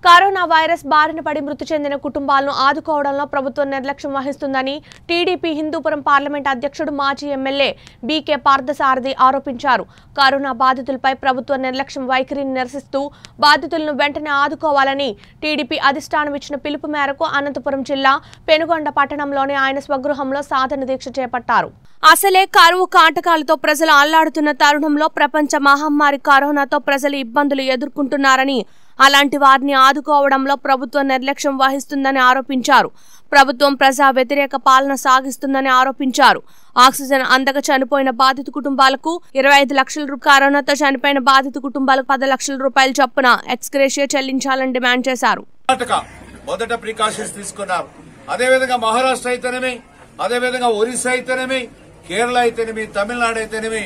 corona virus బారిన పడి మృతి చెందిన కుటుంబాలను ఆదుకోవడంలో ప్రభుత్వం నిర్లక్ష్యం వహిస్తుందని టీడీపీ హిందూపురం పార్లమెంట్ అధ్యక్షుడు మాజీ ఎమ్మెల్యే బీకే పార్థసారథి ఆరోపించారు కరోనా బాధితులపై ప్రభుత్వ నిర్లక్ష్యం వైఖరిని నిరసిస్తూ బాధితులను వెంటనే ఆదుకోవాలని టీడీపీ అధిష్టానం ఇచ్చిన పిలుపు మేరకు అనంతపురం జిల్లా పెనుగొండ పట్టణంలోని ఆయన స్వగృహంలో సాధన దీక్ష చేపట్టారు అసలే కరువు కాటకాలతో ప్రజలు అల్లాడుతున్న తరుణంలో ప్రపంచ మహమ్మారి కరోనాతో ప్రజలు ఇబ్బందులు ఎదుర్కొంటున్నారని అలాంటి వారిని ఆదుకోవడంలో ప్రభుత్వం నిర్లక్ష్యం వహిస్తుందని ఆరోపించారు ప్రభుత్వం ప్రజా వ్యతిరేక పాలన సాగిస్తుందని ఆరోపించారు ఆక్సిజన్ అందక చనిపోయిన బాధిత కుటుంబాలకు ఇరవై ఐదు లక్షల రూ- కరోనాతో చనిపోయిన బాధిత కుటుంబాలకు పది లక్షల రూపాయల చొప్పున ఎక్స్గ్రేషియా చెల్లించాలని డిమాండ్ చేశారు కర్ణాటక మొదట ప్రికాషన్స్ తీసుకున్నారు అదేవిధంగా మహారాష్ట్ర అయితేనేమి అదేవిధంగా ఒరిస్సా అయితేనేమి కేరళ అయితేనేమి తమిళనాడు అయితేనేమి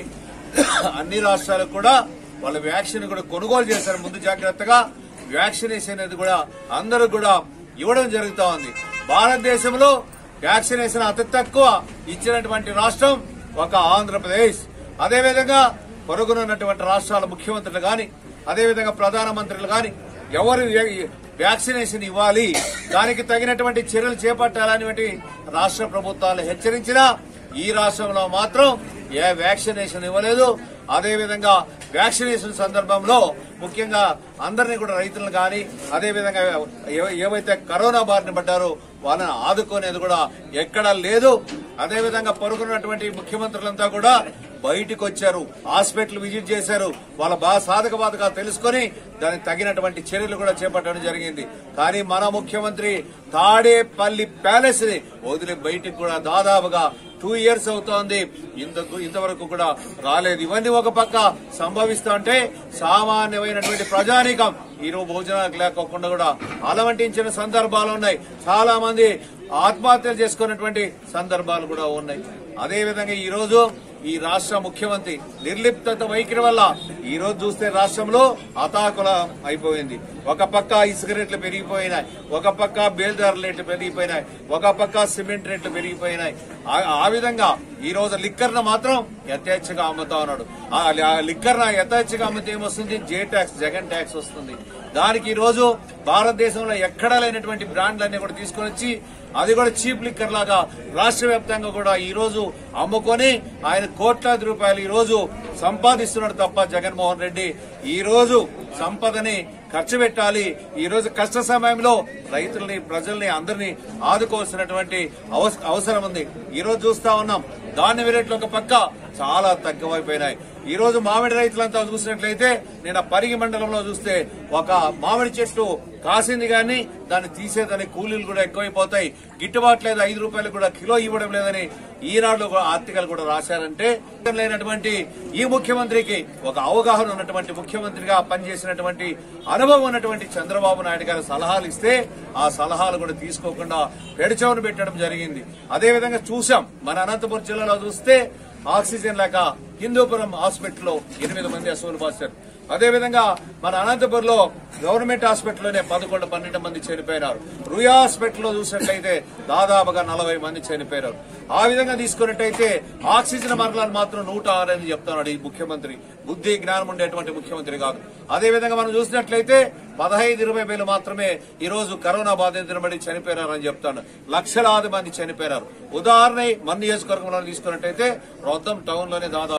అన్ని రాష్ట్రాలకు కూడా వాళ్ళ వ్యాక్సిన్ కూడా కొనుగోలు చేశారు ముందు జాగ్రత్తగా వ్యాక్సినేషన్ అనేది కూడా అందరూ కూడా ఇవ్వడం జరుగుతా ఉంది భారతదేశంలో వ్యాక్సినేషన్ అతి తక్కువ ఇచ్చినటువంటి రాష్ట్రం ఒక ఆంధ్రప్రదేశ్ అదేవిధంగా పొరుగునున్నటువంటి రాష్ట్రాల ముఖ్యమంత్రులు గాని అదేవిధంగా ప్రధానమంత్రులు గాని ఎవరు వ్య- వ్యాక్సినేషన్ ఇవ్వాలి దానికి తగినటువంటి చర్యలు చేపట్టాలనేటువంటి రాష్ట్ర ప్రభుత్వాలు హెచ్చరించినా ఈ రాష్ట్రంలో మాత్రం ఏ వ్యాక్సినేషన్ ఇవ్వలేదు అదేవిధంగా వ్యాక్సినేషన్ సందర్భంలో ముఖ్యంగా అందరినీ కూడా రైతులను కానీ అదేవిధంగా ఏ- ఏవైతే కరోనా బారిన పడ్డారో వాళ్ళని ఆదుకునేది కూడా ఎక్కడా లేదు అదేవిధంగా పొరుగున్నటువంటి ముఖ్యమంత్రులంతా కూడా బయటికి వచ్చారు హాస్పిటల్ విజిట్ చేశారు వాళ్ళ బాగా సాధక బాధకాలు తెలుసుకొని దానికి తగినటువంటి చర్యలు కూడా చేపట్టడం జరిగింది కానీ మన ముఖ్యమంత్రి తాడేపల్లి ప్యాలెస్ ని వదిలి బయటికి కూడా దాదాపుగా టూ ఇయర్స్ అవుతోంది ఇంతకు ఇంతవరకు కూడా రాలేదు ఇవన్నీ ఒక పక్క సంభవిస్తూ ఉంటే సామాన్యమైనటువంటి ప్రజానీకం ఈరోజు భోజనాలకు లేకోకుండా కూడా అలవంటించిన సందర్భాలు ఉన్నాయి చాలా మంది ఆత్మహత్యలు చేసుకున్నటువంటి సందర్భాలు కూడా ఉన్నాయి అదేవిధంగా ఈ రోజు ఈ రాష్ట్ర ముఖ్యమంత్రి నిర్లిప్తత వైఖరి వల్ల ఈ రోజు చూస్తే రాష్ట్రంలో అతాకుల అయిపోయింది ఒక పక్క ఇసుక రేట్లు పెరిగిపోయినాయి ఒక పక్క బేల్దార్ రేట్లు పెరిగిపోయినాయి ఒక పక్క సిమెంట్ రేట్లు పెరిగిపోయినాయి ఆ- ఆ విధంగా ఈ రోజు లిక్కర్ మాత్రం యథేచ్ఛగా అమ్ముతా ఉన్నాడు ఆ లిక్కర్ యథేచ్ఛగా అమ్మితే ఏమొస్తుంది జే ట్యాక్స్ జగన్ ట్యాక్స్ వస్తుంది దానికి ఈ రోజు భారతదేశంలో ఎక్కడా లేనటువంటి బ్రాండ్లన్నీ కూడా తీసుకొని వచ్చి అది కూడా చీప్ లిక్కర్ లాగా రాష్ట్ర వ్యాప్తంగా కూడా ఈ రోజు అమ్ముకొని ఆయన కోట్లాది రూపాయలు ఈ రోజు సంపాదిస్తున్నాడు తప్ప జగన్మోహన్ రెడ్డి ఈ రోజు సంపదని ఖర్చు పెట్టాలి ఈ రోజు కష్ట సమయంలో రైతుల్ని ప్రజల్ని అందరినీ ఆదుకోవాల్సినటువంటి అవస- అవసరం ఉంది ఈ రోజు చూస్తా ఉన్నాం ధాన్య రేట్లు ఒక పక్క చాలా తక్కువైపోయినాయి ఈ రోజు మామిడి రైతులంతా చూసినట్లయితే నేను పరిగి మండలంలో చూస్తే ఒక మామిడి చెట్టు కాసింది కానీ దాన్ని తీసేదని కూలీలు కూడా ఎక్కువైపోతాయి గిట్టుబాటు లేదు ఐదు రూపాయలు కూడా కిలో ఇవ్వడం లేదని ఈనాడు కూడా ఆర్టికల్ కూడా రాశారంటే లేనటువంటి ఈ ముఖ్యమంత్రికి ఒక అవగాహన ఉన్నటువంటి ముఖ్యమంత్రిగా పనిచేసినటువంటి అనుభవం ఉన్నటువంటి చంద్రబాబు నాయుడు గారు సలహాలు ఇస్తే ఆ సలహాలు కూడా తీసుకోకుండా పెడచవను పెట్టడం జరిగింది అదేవిధంగా చూసాం మన అనంతపురం జిల్లాలో చూస్తే ఆక్సిజన్ లేక హిందూపురం హాస్పిటల్లో ఎనిమిది మంది అసలు బాసారు అదేవిధంగా మన అనంతపురంలో గవర్నమెంట్ హాస్పిటల్లోనే పదకొండు పన్నెండు మంది చనిపోయినారు రుయా హాస్పిటల్లో చూసినట్లయితే దాదాపుగా నలభై మంది చనిపోయారు ఆ విధంగా తీసుకున్నట్టయితే ఆక్సిజన్ మరణాలు మాత్రం నూట ఆరు అని చెప్తున్నాడు ఈ ముఖ్యమంత్రి బుద్ధి జ్ఞానం ఉండేటువంటి ముఖ్యమంత్రి కాదు అదేవిధంగా మనం చూసినట్లయితే పదహైదు ఇరవై వేలు మాత్రమే ఈ రోజు కరోనా బాధితులు బడి చనిపోయారని చెప్తాను లక్షలాది మంది చనిపోయారు ఉదాహరణ మన నియోజకవర్గంలో తీసుకున్నట్టయితే మొత్తం టౌన్ లోనే దాదాపు